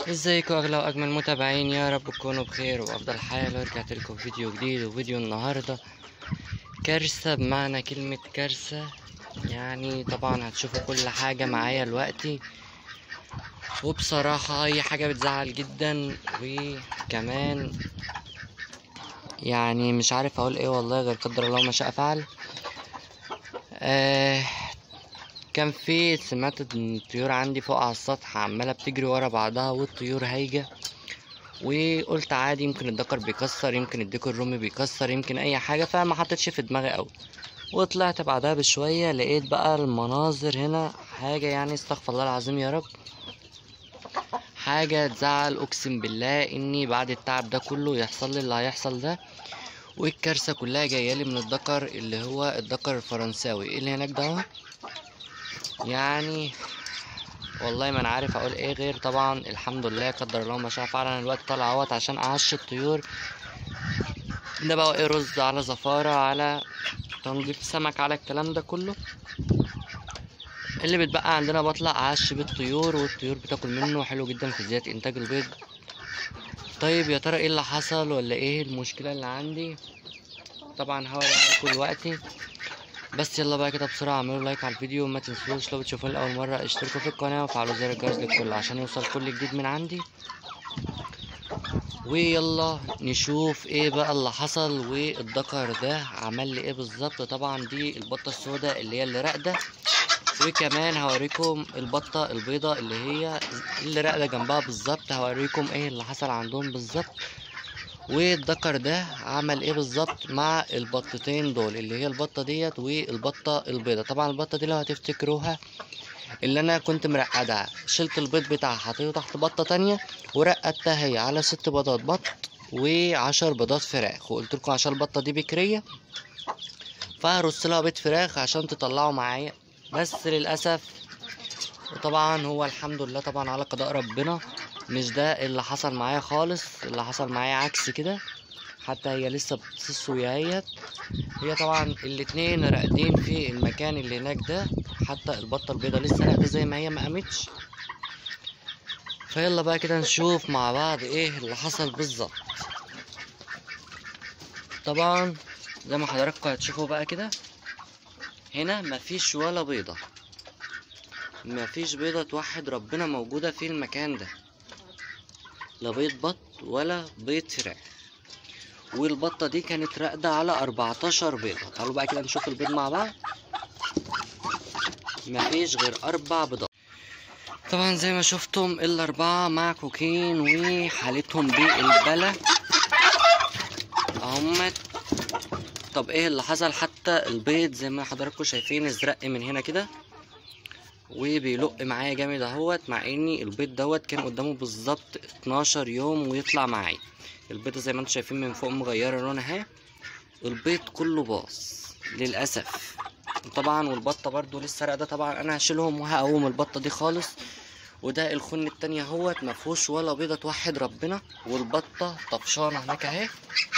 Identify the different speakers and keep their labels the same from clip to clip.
Speaker 1: ازيكم اغلى واجمل متابعين يا رب تكونوا بخير وافضل حال ورجعت لكم فيديو جديد وفيديو النهارده كارثة بمعنى كلمة كارثة يعني طبعا هتشوفوا كل حاجة معايا دلوقتي وبصراحة هي حاجة بتزعل جدا وكمان يعني مش عارف اقول ايه والله غير قدر الله ما شاء فعل آه كان في سمعت ان الطيور عندي فوق على السطح عمالة بتجري ورا بعضها والطيور هايجة وقلت عادي يمكن الدكر بيكسر يمكن الديك الرومي بيكسر يمكن اي حاجة فما حطيتش في دماغي اوي وطلعت بعدها بشوية لقيت بقى المناظر هنا حاجة يعني استغفر الله العظيم يا رب حاجة تزعل اقسم بالله اني بعد التعب ده كله يحصل لي اللي هيحصل ده والكارثة كلها جايالي من الدكر اللي هو الدكر الفرنساوي إيه اللي هناك ده اهو. يعني والله ما انا عارف اقول ايه غير طبعا الحمد لله قدر الله ما شاء فعل انا الوقت طالع اهوت عشان اعش الطيور ده بقى ايه رز على زفارة على تنظيف سمك على الكلام ده كله اللي بتبقى عندنا بطلع اعش بالطيور والطيور بتاكل منه حلو جدا في زيادة انتاج البيض طيب يا ترى ايه اللي حصل ولا ايه المشكلة اللي عندي طبعا هوري عليكم دلوقتي بس يلا بقى كده بسرعة اعملوا لايك على الفيديو وما تنسوش لو بتشوفوني لأول مرة اشتركوا في القناة وفعلوا زر الجرس للكل عشان يوصل كل جديد من عندي ويلا نشوف ايه بقى اللي حصل والدكر ده عمل لي ايه بالظبط طبعا دي البطة السوداء اللي هي اللي راقدة وكمان هوريكم البطة البيضة اللي هي اللي راقدة جنبها بالظبط هوريكم ايه اللي حصل عندهم بالظبط والدكر ده عمل ايه بالظبط مع البطتين دول اللي هي البطه ديت والبطه البيضه طبعا البطه دي لو هتفتكروها اللي انا كنت مرقدها شلت البيض بتاعها حطيته تحت بطه تانية ورقدتها هي على ست بيضات بط وعشر بيضات فراخ وقلت لكم عشان البطه دي بكريه فهرص لها بيض فراخ عشان تطلعوا معايا بس للاسف وطبعا هو الحمد لله طبعا على قضاء ربنا مش ده اللي حصل معايا خالص اللي حصل معايا عكس كده حتى هي لسه بتص وياهيت هي طبعا الاتنين راقدين في المكان اللي هناك ده حتى البطه البيضه لسه راقده زي ما هي ما قامتش فيلا بقى كده نشوف مع بعض ايه اللي حصل بالظبط طبعا زي ما حضراتكم هتشوفوا بقى كده هنا مفيش ولا بيضه مفيش بيضه توحد ربنا موجوده في المكان ده لا بيض بط ولا بيض فراخ والبطة دي كانت راقدة على 14 بيضة تعالوا بقى كده نشوف البيض مع بعض مفيش غير أربع بيضات طبعا زي ما شفتم الأربعة معكوكين وحالتهم بالبلا اهمت طب ايه اللي حصل حتى البيض زي ما حضراتكم شايفين ازرق من هنا كده وبيلق معايا جامد اهوت مع اني البيض دوت كان قدامه بالظبط 12 يوم ويطلع معايا البيضه زي ما انتم شايفين من فوق مغيره لونها اهي البيض كله باظ للاسف طبعا والبطه برضو لسه راقده طبعا انا هشيلهم وهقوم البطه دي خالص وده الخن التانية اهوت مفهوش ولا بيضة توحد ربنا والبطة طفشانة هناك اهي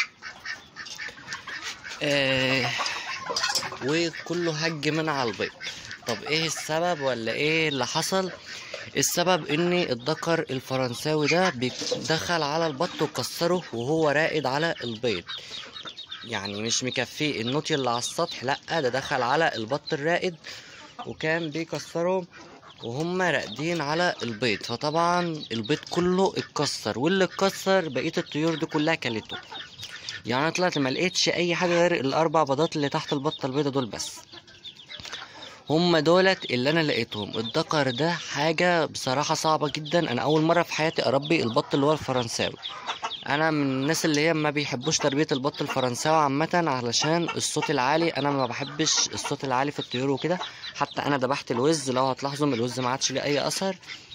Speaker 1: آه وكله هج من على البيض طب ايه السبب ولا ايه اللي حصل السبب ان الذكر الفرنساوي ده دخل على البط وكسره وهو راقد على البيض يعني مش مكفيه النوتي اللي على السطح لا ده دخل على البط الراقد وكان بيكسره وهم راقدين على البيض فطبعا البيض كله اتكسر واللي اتكسر بقيه الطيور دي كلها كلته يعني انا طلعت ما لقيتش اي حاجه غير الاربع بيضات اللي تحت البطه البيضه دول بس هم دولت اللي انا لقيتهم الدكر ده حاجة بصراحة صعبة جدا انا اول مرة في حياتي اربي البط اللي هو الفرنساوي انا من الناس اللي هي ما بيحبوش تربية البط الفرنساوي عامة علشان الصوت العالي انا ما بحبش الصوت العالي في الطيور وكده حتى انا ذبحت الوز لو هتلاحظوا الوز ما عادش ليه اي اثر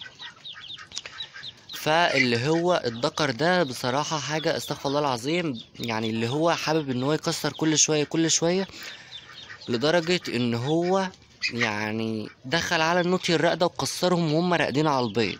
Speaker 1: فاللي هو الدكر ده بصراحة حاجة استغفر الله العظيم يعني اللي هو حابب ان هو يكسر كل شوية كل شوية لدرجة ان هو يعني دخل على النوتي الراقدة وكسرهم وهم راقدين على البيض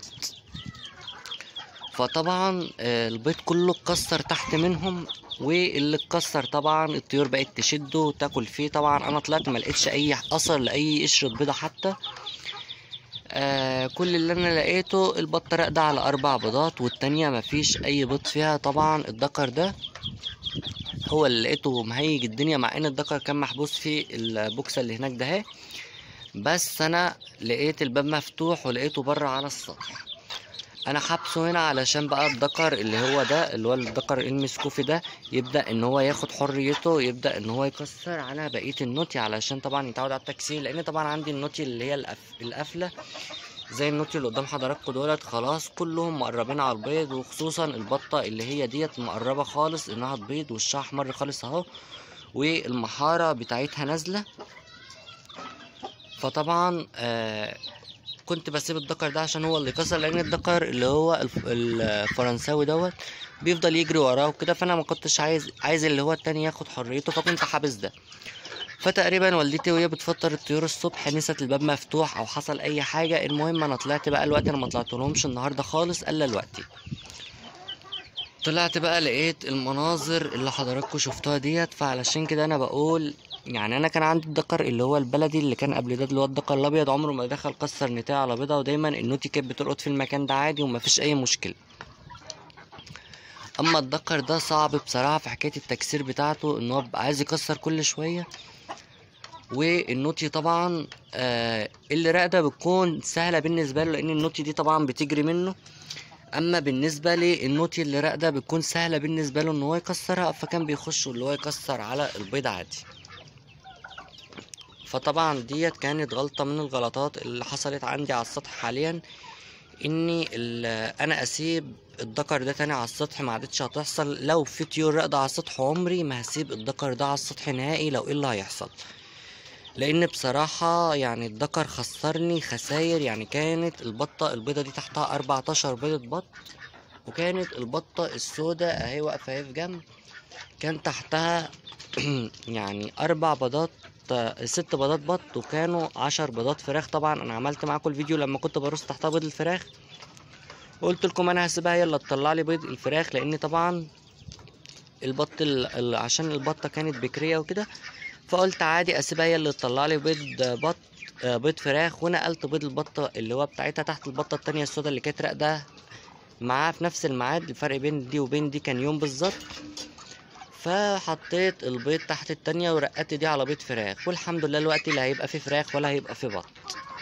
Speaker 1: فطبعا البيض كله اتكسر تحت منهم واللي اتكسر طبعا الطيور بقت تشده وتاكل فيه طبعا انا طلعت ما لقيتش اي اثر لاي قشرة بيضة حتى آه كل اللي انا لقيته البطه راقده على اربع بيضات والتانية مفيش اي بيض فيها طبعا الدكر ده هو اللي لقيته مهيج الدنيا مع ان الدكر كان محبوس في البوكسه اللي هناك ده اهي بس انا لقيت الباب مفتوح ولقيته بره على السطح انا حابسه هنا علشان بقى الدكر اللي هو ده اللي هو الدكر المسكوفي ده يبدا ان هو ياخد حريته يبدا ان هو يكسر على بقيه النوتي علشان طبعا يتعود على التكسير لان طبعا عندي النوتي اللي هي القف... القفله زي النوتي اللي قدام حضراتكم دولت خلاص كلهم مقربين على البيض وخصوصا البطه اللي هي ديت مقربه خالص انها تبيض وشها احمر خالص اهو والمحاره بتاعتها نازله فطبعا آه كنت بسيب الدكر ده عشان هو اللي كسر لان الدكر اللي هو الف- الفرنساوي دوت بيفضل يجري وراه وكده فانا ما كنتش عايز عايز اللي هو التاني ياخد حريته فكنت حابس ده فتقريبا والدتي وهي بتفطر الطيور الصبح نسيت الباب مفتوح او حصل اي حاجه المهم انا طلعت بقى الوقت انا ما طلعتلهمش النهارده خالص الا دلوقتي طلعت بقى لقيت المناظر اللي حضراتكم شفتوها ديت فعلشان كده انا بقول يعني انا كان عندي الدكر اللي هو البلدي اللي كان قبل ده اللي هو الدكر الابيض عمره ما دخل كسر نتاع على بيضه ودايما النوتي كانت بترقد في المكان ده عادي ومفيش اي مشكله اما الدكر ده صعب بصراحه في حكايه التكسير بتاعته ان هو بيبقى عايز يكسر كل شويه والنوتي طبعا آه اللي راقده بتكون سهله بالنسبه له لان النوتي دي طبعا بتجري منه اما بالنسبه لي النوتي اللي راقده بتكون سهله بالنسبه له ان هو يكسرها فكان بيخش اللي هو يكسر على البيض عادي فطبعا ديت كانت غلطه من الغلطات اللي حصلت عندي على السطح حاليا اني ال- انا اسيب الدكر ده تاني على السطح ما عادتش هتحصل لو في طيور راقده على السطح عمري ما هسيب الدكر ده على السطح نهائي لو ايه اللي هيحصل لان بصراحة يعني الدكر خسرني خساير يعني كانت البطة البيضة دي تحتها 14 بيضة بط وكانت البطة السوداء اهي واقفة اهي في جنب كان تحتها يعني اربع بيضات ست بيضات بط وكانوا عشر بيضات فراخ طبعا انا عملت معاكم الفيديو لما كنت برص تحتها بيض الفراخ قلت لكم انا هسيبها هي اللي تطلع لي بيض الفراخ لان طبعا البط ال... ال- عشان البطه كانت بكريه وكده فقلت عادي اسيبها هي اللي تطلع لي بيض بط آه، بيض فراخ ونقلت بيض البطه اللي هو بتاعتها تحت البطه التانية السودا اللي كانت راقده معاها في نفس الميعاد الفرق بين دي وبين دي كان يوم بالظبط فحطيت البيض تحت التانية ورقدت دي على بيض فراخ والحمد لله الوقت لا هيبقى فيه فراخ ولا هيبقى فيه بط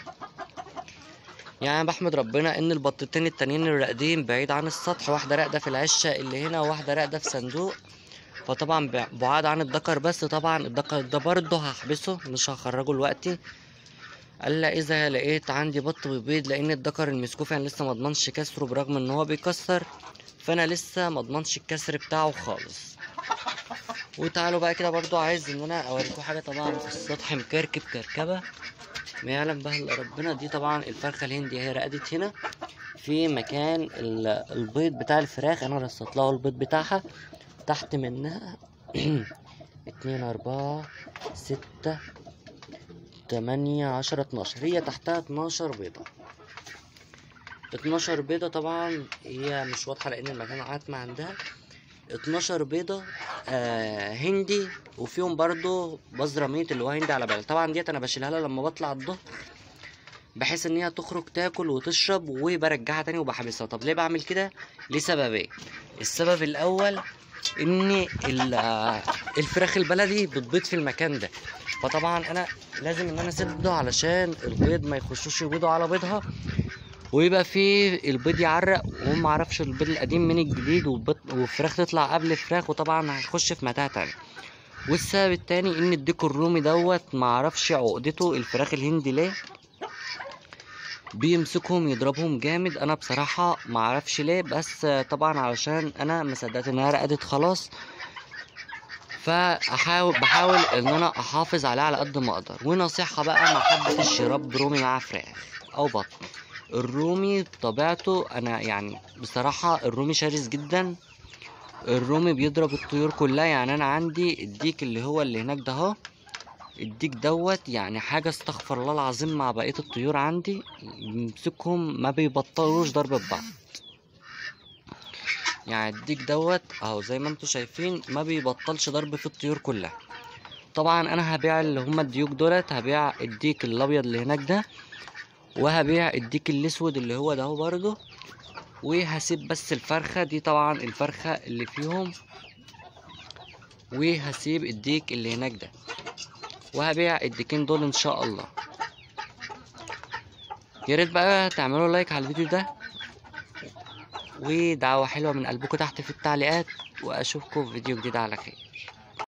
Speaker 1: يعني بحمد ربنا ان البطتين التانيين اللي راقدين بعيد عن السطح واحده راقده في العشه اللي هنا وواحده راقده في صندوق فطبعا بع- بعاد عن الدكر بس طبعا الدكر ده برضه هحبسه مش هخرجه دلوقتي الا اذا لقيت عندي بط وبيض لان الدكر المسكوفي انا لسه مضمنش كسره برغم ان هو بيكسر فانا لسه مضمنش الكسر بتاعه خالص وتعالوا بقى كده برضو عايز ان انا اوريكم حاجه طبعا في السطح مكركب كركبه ما يعلم بها الا ربنا دي طبعا الفرخه الهندي هي رقدت هنا في مكان ال- البيض بتاع الفراخ انا رصيت لها البيض بتاعها تحت منها اتنين اربعة ستة تمانية عشرة اتناشر هي تحتها اتناشر بيضة اتناشر بيضة طبعا هي مش واضحة لأن المكان عاتمة عندها اتناشر بيضة آه هندي وفيهم برضو بذرة ميت اللي هو هندي على بالي طبعا ديت أنا بشيلها لها لما بطلع الظهر بحيث ان هي تخرج تاكل وتشرب وبرجعها تاني وبحبسها طب ليه بعمل كده لسببين السبب الاول ان ال- آه، الفراخ البلدي بتبيض في المكان ده فطبعا انا لازم ان انا اسده علشان البيض ما يخشوش يبيضوا على بيضها ويبقى فيه البيض يعرق وما اعرفش البيض القديم من الجديد والبيض والفراخ تطلع قبل الفراخ وطبعا هيخش في متاهه تانية والسبب التاني ان الديك الرومي دوت ما اعرفش عقدته الفراخ الهندي ليه بيمسكهم يضربهم جامد انا بصراحه ما اعرفش ليه بس طبعا علشان انا ما صدقت انها رقدت خلاص فاحاول بحاول ان انا احافظ عليها على قد ما اقدر ونصيحه بقى ما حدش يربي رومي مع فراخ او بط الرومي بطبيعته انا يعني بصراحه الرومي شرس جدا الرومي بيضرب الطيور كلها يعني انا عندي الديك اللي هو اللي هناك ده اهو الديك دوت يعني حاجة استغفر الله العظيم مع بقية الطيور عندي يمسكهم ما بيبطلوش ضرب ببعض يعني الديك دوت اهو زي ما انتوا شايفين ما بيبطلش ضرب في الطيور كلها طبعا انا هبيع اللي هما الديوك دولت هبيع الديك الابيض اللي هناك ده وهبيع الديك الاسود اللي هو ده هو برضه وهسيب بس الفرخة دي طبعا الفرخة اللي فيهم وهسيب الديك اللي هناك ده وهبيع الديكين دول ان شاء الله يا ريت بقى تعملوا لايك على الفيديو ده ودعوة حلوة من قلبكم تحت في التعليقات واشوفكم في فيديو جديد على خير